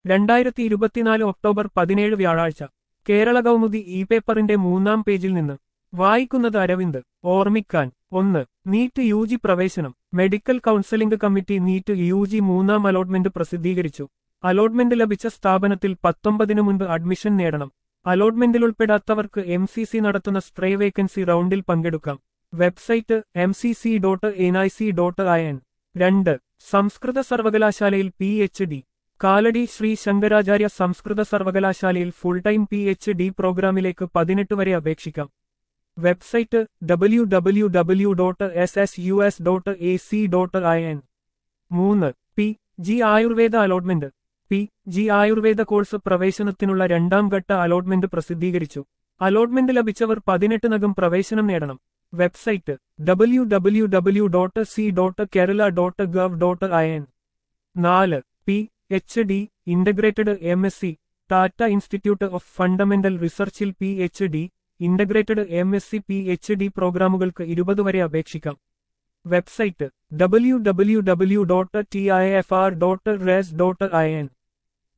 രണ്ടായിരത്തി ഇരുപത്തിനാല് ഒക്ടോബർ പതിനേഴ് വ്യാഴാഴ്ച കേരള കൗമുദി ഇ പേപ്പറിന്റെ മൂന്നാം പേജിൽ നിന്ന് വായിക്കുന്നത് അരവിന്ദ് ഓർമ്മിക്കാൻ ഒന്ന് നീറ്റ് യു ജി പ്രവേശനം medical counselling committee NEET U G മൂന്നാം അലോട്ട്മെന്റ് പ്രസിദ്ധീകരിച്ചു അലോട്ട്മെന്റ് ലഭിച്ച സ്ഥാപനത്തിൽ പത്തൊമ്പതിനു മുൻപ് അഡ്മിഷൻ നേടണം അലോട്ട്മെന്റിൽ ഉൾപ്പെടാത്തവർക്ക് എം സി സി നടത്തുന്ന സ്ട്രേ വേക്കൻസി റൗണ്ടിൽ പങ്കെടുക്കാം website M C C dot N I C dot I N രണ്ട് സംസ്കൃത സർവകലാശാലയിൽ P H D Kalady Shri Shankaracharya സംസ്കൃത സർവകലാശാലയിൽ full time P H D പ്രോഗ്രാമിലേക്ക് പതിനെട്ട് വരെ അപേക്ഷിക്കാം website W W W dot S S U S dot A C dot I N മൂന്ന് P G Ayurveda allotment P G Ayurveda course പ്രവേശനത്തിനുള്ള രണ്ടാം ഘട്ട അലോട്ട്മെന്റ് പ്രസിദ്ധീകരിച്ചു അലോട്ട്മെന്റ് ലഭിച്ചവർ പതിനെട്ടിനകം പ്രവേശനം നേടണം website W W W dot C dot Kerala dot gov dot I N നാല് P H D integrated M S C Tata Institute of Fundamental റിസർച്ചിൽ P H D integrated M S C P H D പ്രോഗ്രാമുകൾക്ക് ഇരുപത് വരെ അപേക്ഷിക്കാം website W W W dot T I F R dot res dot I N